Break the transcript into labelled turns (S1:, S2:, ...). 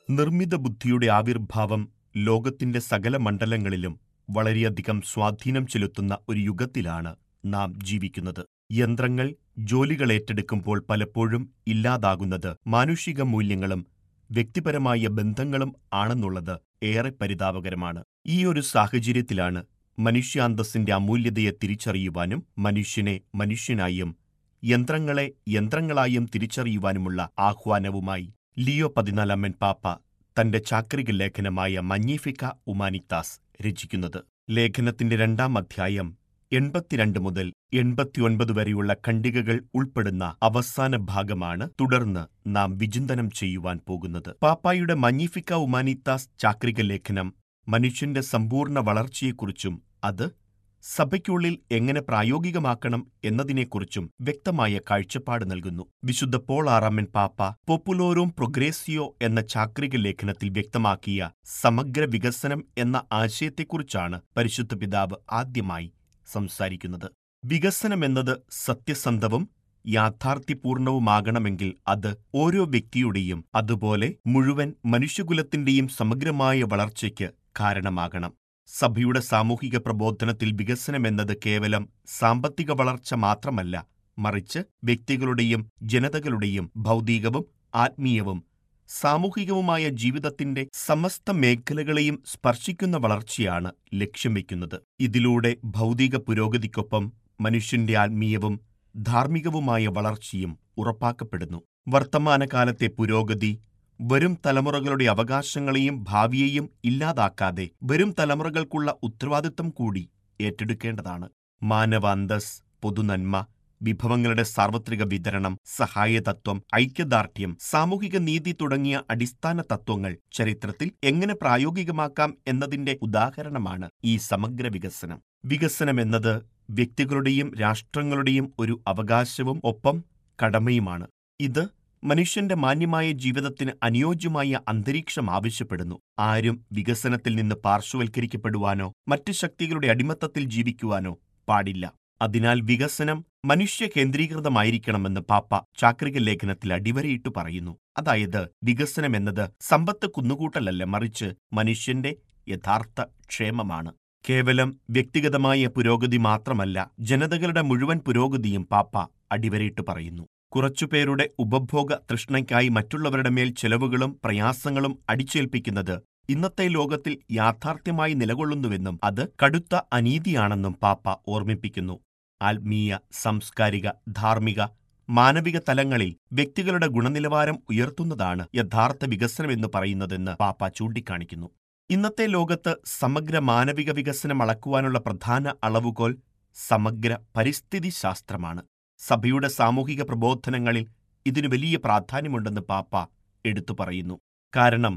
S1: നിർമ്മിത ബുദ്ധിയുടെ ആവിർഭാവം ലോകത്തിന്റെ സകല മണ്ഡലങ്ങളിലും വളരെയധികം സ്വാധീനം ചെലുത്തുന്ന ഒരു യുഗത്തിലാണ് നാം ജീവിക്കുന്നത് യന്ത്രങ്ങൾ ജോലികൾ ഏറ്റെടുക്കുമ്പോൾ പലപ്പോഴും ഇല്ലാതാകുന്നത് മാനുഷിക മൂല്യങ്ങളും വ്യക്തിപരമായ ബന്ധങ്ങളും ആണെന്നുള്ളത് ഏറെ പരിതാപകരമാണ് ഈ ഒരു സാഹചര്യത്തിലാണ് മനുഷ്യാന്തസ്സിന്റെ അമൂല്യതയെ തിരിച്ചറിയുവാനും മനുഷ്യനെ മനുഷ്യനായും യന്ത്രങ്ങളെ യന്ത്രങ്ങളായും തിരിച്ചറിയുവാനുമുള്ള ആഹ്വാനവുമായി ലിയോ പതിനാലാമൻ പാപ്പ തന്റെ ചാക്രിക ലേഖനമായ മഞ്ഞീഫിക്ക ഉമാനിത്താസ് രചിക്കുന്നത് ലേഖനത്തിന്റെ രണ്ടാം അധ്യായം എൺപത്തിരണ്ട് മുതൽ എൺപത്തിയൊൻപത് വരെയുള്ള ഖണ്ഡികകൾ ഉൾപ്പെടുന്ന അവസാന ഭാഗമാണ് തുടർന്ന് നാം വിചിന്തനം ചെയ്യുവാൻ പോകുന്നത് പാപ്പായുടെ മഞ്ഞിഫിക്ക ഉമാനിത്താസ് ചാക്രിക ലേഖനം മനുഷ്യന്റെ സമ്പൂർണ്ണ വളർച്ചയെക്കുറിച്ചും അത് സഭയ്ക്കുള്ളിൽ എങ്ങനെ പ്രായോഗികമാക്കണം എന്നതിനെക്കുറിച്ചും വ്യക്തമായ കാഴ്ചപ്പാട് നൽകുന്നു വിശുദ്ധ പോൾ ആറാമൻ പാപ്പ പോപ്പുലോറും പ്രൊഗ്രേസിയോ എന്ന ചാക്രിക ലേഖനത്തിൽ വ്യക്തമാക്കിയ സമഗ്ര വികസനം എന്ന ആശയത്തെക്കുറിച്ചാണ് പരിശുദ്ധ പിതാവ് ആദ്യമായി സംസാരിക്കുന്നത് വികസനം എന്നത് സത്യസന്ധവും യാഥാർത്ഥ്യപൂർണവുമാകണമെങ്കിൽ അത് ഓരോ വ്യക്തിയുടെയും അതുപോലെ മുഴുവൻ മനുഷ്യകുലത്തിന്റെയും സമഗ്രമായ വളർച്ചയ്ക്ക് കാരണമാകണം സഭയുടെ സാമൂഹിക പ്രബോധനത്തിൽ വികസനമെന്നത് കേവലം സാമ്പത്തിക വളർച്ച മാത്രമല്ല മറിച്ച് വ്യക്തികളുടെയും ജനതകളുടെയും ഭൗതികവും ആത്മീയവും സാമൂഹികവുമായ ജീവിതത്തിന്റെ സമസ്ത മേഖലകളെയും സ്പർശിക്കുന്ന വളർച്ചയാണ് ലക്ഷ്യം വയ്ക്കുന്നത് ഇതിലൂടെ ഭൗതിക പുരോഗതിക്കൊപ്പം മനുഷ്യന്റെ ആത്മീയവും ധാർമ്മികവുമായ വളർച്ചയും ഉറപ്പാക്കപ്പെടുന്നു വർത്തമാനകാലത്തെ പുരോഗതി വരും തലമുറകളുടെ അവകാശങ്ങളെയും ഭാവിയെയും ഇല്ലാതാക്കാതെ വരും തലമുറകൾക്കുള്ള ഉത്തരവാദിത്തം കൂടി ഏറ്റെടുക്കേണ്ടതാണ് മാനവാന്തസ് പൊതുനന്മ വിഭവങ്ങളുടെ സാർവത്രിക വിതരണം സഹായതത്വം ഐക്യദാർഢ്യം സാമൂഹിക നീതി തുടങ്ങിയ അടിസ്ഥാന തത്വങ്ങൾ ചരിത്രത്തിൽ എങ്ങനെ പ്രായോഗികമാക്കാം എന്നതിന്റെ ഉദാഹരണമാണ് ഈ സമഗ്ര വികസനം വികസനം എന്നത് വ്യക്തികളുടെയും രാഷ്ട്രങ്ങളുടെയും ഒരു അവകാശവും ഒപ്പം കടമയുമാണ് ഇത് മനുഷ്യന്റെ മാന്യമായ ജീവിതത്തിന് അനുയോജ്യമായ അന്തരീക്ഷം ആവശ്യപ്പെടുന്നു ആരും വികസനത്തിൽ നിന്ന് പാർശ്വവൽക്കരിക്കപ്പെടുവാനോ മറ്റു ശക്തികളുടെ അടിമത്തത്തിൽ ജീവിക്കുവാനോ പാടില്ല അതിനാൽ വികസനം മനുഷ്യ കേന്ദ്രീകൃതമായിരിക്കണമെന്ന് പാപ്പ ചാക്രിക ലേഖനത്തിൽ അടിവരയിട്ട് പറയുന്നു അതായത് വികസനം എന്നത് സമ്പത്ത് കുന്നുകൂട്ടലല്ല മറിച്ച് മനുഷ്യന്റെ യഥാർത്ഥ ക്ഷേമമാണ് കേവലം വ്യക്തിഗതമായ പുരോഗതി മാത്രമല്ല ജനതകളുടെ മുഴുവൻ പുരോഗതിയും പാപ്പ അടിവരയിട്ട് പറയുന്നു കുറച്ചുപേരുടെ ഉപഭോഗ തൃഷ്ണയ്ക്കായി മറ്റുള്ളവരുടെ മേൽ ചെലവുകളും പ്രയാസങ്ങളും അടിച്ചേൽപ്പിക്കുന്നത് ഇന്നത്തെ ലോകത്തിൽ യാഥാർത്ഥ്യമായി നിലകൊള്ളുന്നുവെന്നും അത് കടുത്ത അനീതിയാണെന്നും പാപ്പ ഓർമ്മിപ്പിക്കുന്നു ആത്മീയ സാംസ്കാരിക ധാർമ്മിക മാനവിക തലങ്ങളിൽ വ്യക്തികളുടെ ഗുണനിലവാരം ഉയർത്തുന്നതാണ് യഥാർത്ഥ വികസനമെന്ന് പറയുന്നതെന്ന് പാപ്പ ചൂണ്ടിക്കാണിക്കുന്നു ഇന്നത്തെ ലോകത്ത് സമഗ്ര മാനവിക വികസനം അളക്കുവാനുള്ള പ്രധാന അളവുകോൽ സമഗ്ര പരിസ്ഥിതി ശാസ്ത്രമാണ് സഭയുടെ സാമൂഹിക പ്രബോധനങ്ങളിൽ ഇതിനു വലിയ പ്രാധാന്യമുണ്ടെന്ന് പാപ്പ എടുത്തു പറയുന്നു കാരണം